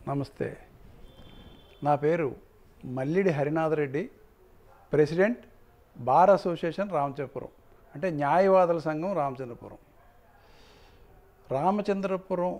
నమస్తే నా పేరు Mallidi Harinatha Reddy president bar association Ramachandrapuram అంటే న్యాయవాదుల సంఘం రామచంద్రపురం రామచంద్రపురం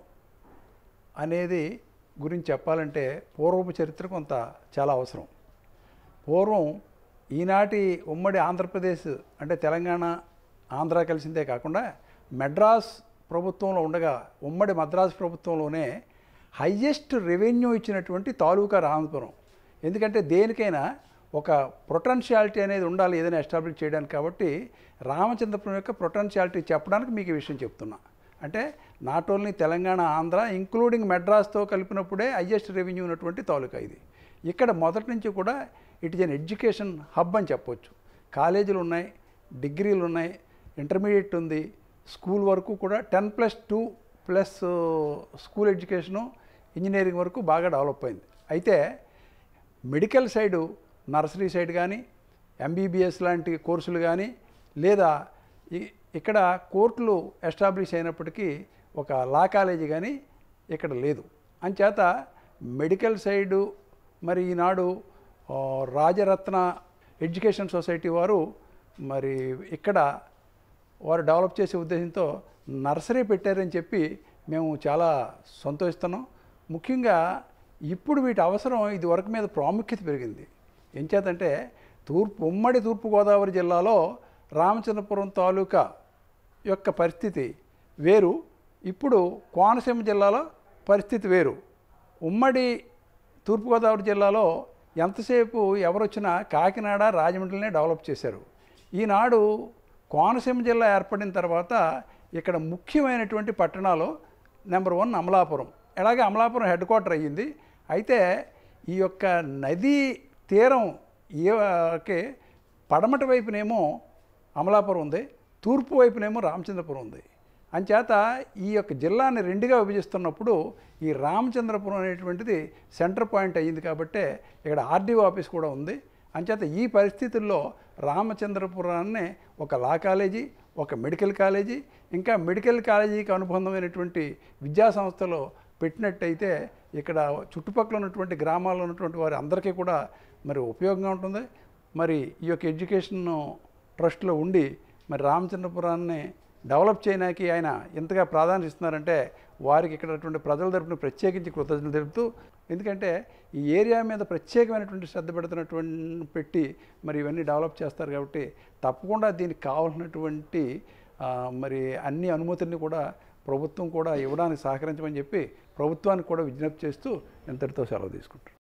అనేది గురించి చెప్పాలంటే పూర్వపు చరిత్ర కొంత చాలా అవసరం పూర్వం ఈనాటి ఉమ్మడి ఆంధ్రప్రదేశ్ అంటే తెలంగాణ ఆంధ్ర కలిసిందే కాకుండా మెడ్రాస్ ప్రభుత్వంలో ఉండగా ఉమ్మడి మద్రాసు ప్రభుత్వంలోనే హయ్యెస్ట్ రెవెన్యూ ఇచ్చినటువంటి తాలూకా రామపురం ఎందుకంటే దేనికైనా ఒక ప్రొటెన్షియాలిటీ అనేది ఉండాలి ఏదైనా ఎస్టాబ్లిష్ చేయడానికి కాబట్టి రామచంద్రపురం యొక్క ప్రొటెన్షియాలిటీ చెప్పడానికి మీకు ఈ విషయం చెప్తున్నా అంటే not only Telangana Andhra including మెడ్రాస్తో కలిపినప్పుడే హయ్యెస్ట్ రెవెన్యూ ఉన్నటువంటి తాలూకా ఇది ఇక్కడ మొదటి నుంచి కూడా it is an education hub అని చెప్పొచ్చు కాలేజీలు ఉన్నాయి డిగ్రీలు ఉన్నాయి ఇంటర్మీడియట్ ఉంది స్కూల్ వరకు కూడా ten plus two plus school education engineering వరకు బాగా డెవలప్ అయింది అయితే మెడికల్ సైడు నర్సరీ సైడ్ కానీ ఎంబీబీఎస్ లాంటి కోర్సులు కానీ లేదా ఈ- ఇక్కడ కోర్టులు ఎస్టాబ్లిష్ అయినప్పటికీ ఒక లా కాలేజీ కానీ ఇక్కడ లేదు అంచేత మెడికల్ సైడు మరి ఈనాడు ఆ, రాజరత్న ఎడ్యుకేషన్ సొసైటీ వారు మరి ఇక్కడ వారు డెవలప్ చేసే ఉద్దేశంతో నర్సరీ పెట్టారని చెప్పి మేము చాలా సంతోషిస్తున్నాం ముఖ్యంగా ఇప్పుడు వీటి అవసరం ఇది వరకు మీద ప్రాముఖ్యత పెరిగింది ఎంచేతంటే తూర్పు ఉమ్మడి తూర్పుగోదావరి జిల్లాలో రామచంద్రపురం తాలూకా యొక్క పరిస్థితి వేరు ఇప్పుడు కోనసీమ జిల్లాలో పరిస్థితి వేరు ఉమ్మడి తూర్పుగోదావరి జిల్లాలో ఎంతసేపు ఎవరొచ్చినా కాకినాడ రాజమండ్రినే డెవలప్ చేశారు ఈనాడు కోనసీమ జిల్లా ఏర్పడిన తర్వాత ఇక్కడ ముఖ్యమైనటువంటి పట్టణాలు నెంబర్ వన్ అమలాపురం అలాగే అమలాపురం హెడ్ క్వార్టర్ అయ్యింది అయితే ఈ యొక్క నదీ తీరం ఏకే పడమటి వైపునేమో అమలాపురం ఉంది తూర్పు వైపునేమో రామచంద్రపురం ఉంది అంచేత ఈ యొక్క జిల్లాని రెండుగా విభజిస్తున్నప్పుడు ఈ రామచంద్రపురం అనేటువంటిది సెంటర్ పాయింట్ అయ్యింది కాబట్టే ఇక్కడ ఆర్డీఓ ఆఫీస్ కూడా ఉంది అంచేత ఈ పరిస్థితుల్లో రామచంద్రపురాన్ని ఒక లా కాలేజీ ఒక మెడికల్ కాలేజీ ఇంకా మెడికల్ కాలేజీకి అనుబంధమైనటువంటి విద్యా సంస్థలో పెట్టినట్టయితే ఇక్కడ చుట్టుపక్కల ఉన్నటువంటి గ్రామాల్లో ఉన్నటువంటి వారి అందరికీ కూడా మరి ఉపయోగంగా ఉంటుంది మరి ఈ యొక్క ఎడ్యుకేషన్ ట్రస్ట్లో ఉండి మరి రామచంద్రపురాన్ని డెవలప్ చేయడానికి ఆయన ఎంతగా ప్రాధాన్యత ఇస్తున్నారంటే వారికి ఇక్కడ ప్రజల తరపున ప్రత్యేకించి కృతజ్ఞతలు తెలుపుతూ ఎందుకంటే ఈ ఏరియా మీద ప్రత్యేకమైనటువంటి శ్రద్ధ పెడుతున్నటువంటి పెట్టి మరి ఇవన్నీ డెవలప్ చేస్తారు కాబట్టి తప్పకుండా దీనికి కావాల్సినటువంటి ఆ, మరి అన్ని అనుమతుల్ని కూడా ప్రభుత్వం కూడా ఇవ్వడానికి సహకరించమని చెప్పి ప్రభుత్వానికి కూడా విజ్ఞప్తి చేస్తూ ఇంతటితో సెలవు తీసుకుంటారు